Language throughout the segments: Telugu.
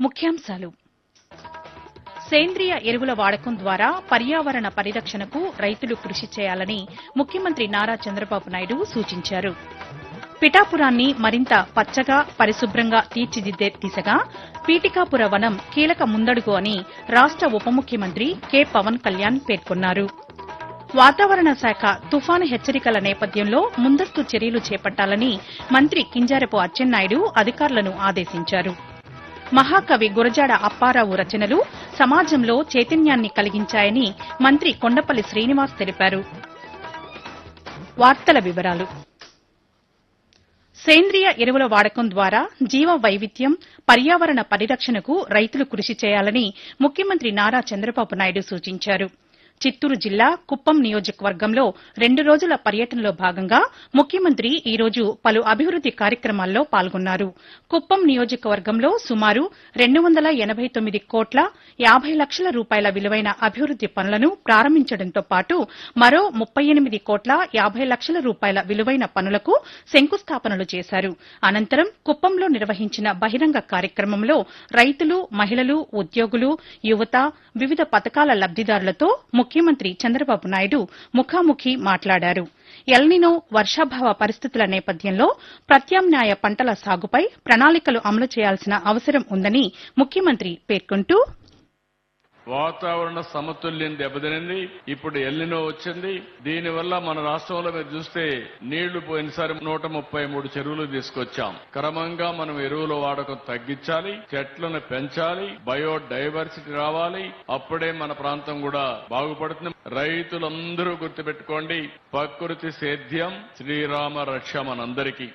ముఖ్యాంశాలు సేంద్రియ ఎరువుల వాడకం ద్వారా పర్యావరణ పరిరక్షణకు రైతులు కృషి చేయాలని ముఖ్యమంత్రి నారా చంద్రబాబు నాయుడు సూచించారు పిఠాపురాన్ని మరింత పచ్చగా పరిశుభ్రంగా తీర్చిదిద్దే దిశగా పీఠికాపుర వనం కీలక ముందడుగు అని రాష్ట ఉప ముఖ్యమంత్రి కె పవన్ కళ్యాణ్ పేర్కొన్నారు వాతావరణ శాఖ తుఫాను హెచ్చరికల నేపథ్యంలో ముందస్తు చర్యలు చేపట్టాలని మంత్రి కింజారపు అచ్చెన్నాయుడు అధికారులను ఆదేశించారు మహాకవి గురజాడ అప్పారావు రచనలు సమాజంలో చైతన్యాన్ని కలిగించాయని మంత్రి కొండపల్లి శ్రీనివాస్ తెలిపారు వార్తల వివరాలు సేంద్రియ ఎరువుల వాడకం ద్వారా జీవ వైవిధ్యం పర్యావరణ పరిరక్షణకు రైతులు కృషి చేయాలని ముఖ్యమంత్రి నారా చంద్రబాబు నాయుడు సూచించారు చిత్తూరు జిల్లా కుప్పం నియోజకవర్గంలో రెండు రోజుల పర్యటనలో భాగంగా ముఖ్యమంత్రి ఈ రోజు పలు అభివృద్ది కార్యక్రమాల్లో పాల్గొన్నారు కుప్పం నియోజకవర్గంలో సుమారు రెండు వందల ఎనబై తొమ్మిది కోట్ల యాబై లక్షల రూపాయల విలువైన అభివృద్ది పనులను ప్రారంభించడంతో పాటు మరో ముప్పై ఎనిమిది కోట్ల యాబై లక్షల రూపాయల విలువైన పనులకు శంకుస్థాపనలు చేశారు అనంతరం కుప్పంలో నిర్వహించిన బహిరంగ కార్యక్రమంలో రైతులు మహిళలు ఉద్యోగులు యువత వివిధ పథకాల లబ్దిదారులతో ముఖ్యమంత్రి చంద్రబాబు నాయుడు ముఖాముఖి మాట్లాడారు ఎల్నినో వర్షాభావ పరిస్థితుల నేపథ్యంలో ప్రత్యామ్నాయ పంటల సాగుపై ప్రణాళికలు అమలు చేయాల్సిన అవసరం ఉందని ముఖ్యమంత్రి పేర్కొంటూ వాతావరణ సమతుల్యం దెబ్బతినింది ఇప్పుడు ఎల్లినో వచ్చింది దీనివల్ల మన రాష్ట్రంలో మీరు చూస్తే నీళ్లు పోయినసారి నూట ముప్పై మూడు చెరువులు తీసుకొచ్చాం క్రమంగా మనం ఎరువుల వాడకం తగ్గించాలి చెట్లను పెంచాలి బయోడైవర్సిటీ రావాలి అప్పుడే మన ప్రాంతం కూడా బాగుపడుతుంది రైతులందరూ గుర్తుపెట్టుకోండి ప్రకృతి సేద్యం శ్రీరామ రక్ష మనందరికీ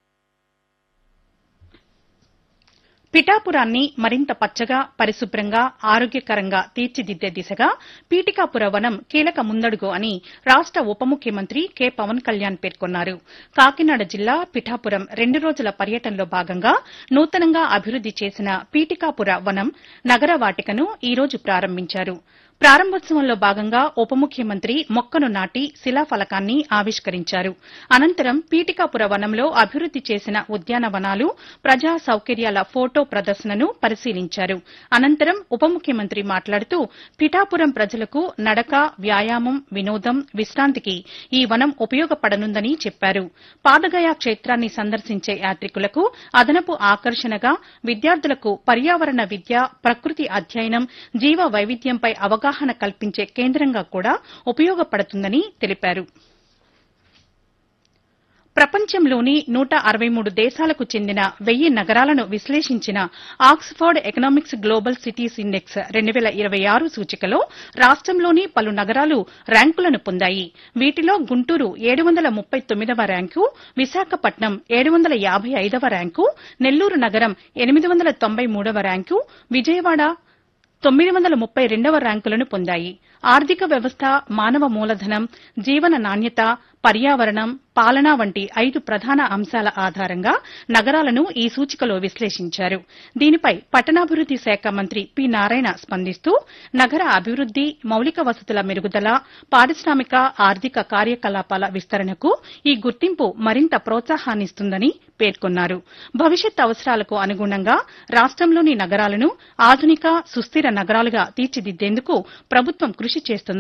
పిఠాపురాన్ని మరింత పచ్చగా పరిశుభ్రంగా ఆరోగ్యకరంగా తీర్చిదిద్దే దిశగా పీఠికాపుర వనం కీలక ముందడుగు అని రాష్ట ఉప ముఖ్యమంత్రి కె పవన్ కళ్యాణ్ పేర్కొన్నారు కాకినాడ జిల్లా పిఠాపురం రెండు రోజుల పర్యటనలో భాగంగా నూతనంగా అభివృద్ది చేసిన పీఠికాపుర వనం నగర వాటికను ఈ రోజు ప్రారంభించారు ప్రారంభోత్సవంలో భాగంగా ఉప ముఖ్యమంత్రి మొక్కను నాటి శిలాఫలకాన్ని ఆవిష్కరించారు అనంతరం పీఠికాపుర వనంలో అభివృద్ది చేసిన ఉద్యానవనాలు ప్రజా సౌకర్యాల ఫోటో ప్రదర్శనను పరిశీలించారు అనంతరం ఉప ముఖ్యమంత్రి మాట్లాడుతూ పిఠాపురం ప్రజలకు నడక వ్యాయామం వినోదం విశ్రాంతికి ఈ వనం ఉపయోగపడనుందని చెప్పారు పాదగయ క్షేత్రాన్ని సందర్శించే యాత్రికులకు అదనపు ఆకర్షణగా విద్యార్థులకు పర్యావరణ విద్య ప్రకృతి అధ్యయనం జీవ వైవిధ్యంపై అవగాహన కల్పించే కేంద్రంగా కూడా ఉపయోగపడుతుందని తెలిపారు ప్రపంచంలోని నూట అరవై మూడు దేశాలకు చెందిన వెయ్యి నగరాలను విశ్లేషించిన Oxford Economics Global Cities Index రెండు వేల ఇరవై ఆరు సూచికలో రాష్టంలోని పలు నగరాలు ర్యాంకులను పొందాయి వీటిలో గుంటూరు ఏడు వందల ముప్పై తొమ్మిదవ ర్యాంకు విశాఖపట్నం ఏడు వందల యాబై ఐదవ ర్యాంకు నెల్లూరు నగరం ఎనిమిది వందల తొంభై మూడవ ర్యాంకు విజయవాడ తొమ్మిది వందల ముప్పై రెండవ ర్యాంకులను పొందాయి ఆర్థిక వ్యవస్థ మానవ మూలధనం జీవన నాణ్యత పర్యావరణం పాలన వంటి ఐదు ప్రధాన అంశాల ఆధారంగా నగరాలను ఈ సూచికలో విశ్లేషించారు దీనిపై పట్టణాభివృద్ది శాఖ మంత్రి పి నారాయణ స్పందిస్తూ నగర అభివృద్ది మౌలిక వసతుల మెరుగుదల పారిశ్రామిక ఆర్థిక కార్యకలాపాల విస్తరణకు ఈ గుర్తింపు మరింత ప్రోత్సాహాన్నిస్తుందని పేర్కొన్నారు భవిష్యత్ అవసరాలకు అనుగుణంగా రాష్టంలోని నగరాలను ఆధునిక సుస్థిర నగరాలుగా తీర్చిదిద్దేందుకు ప్రభుత్వం కృషి చేస్తోందని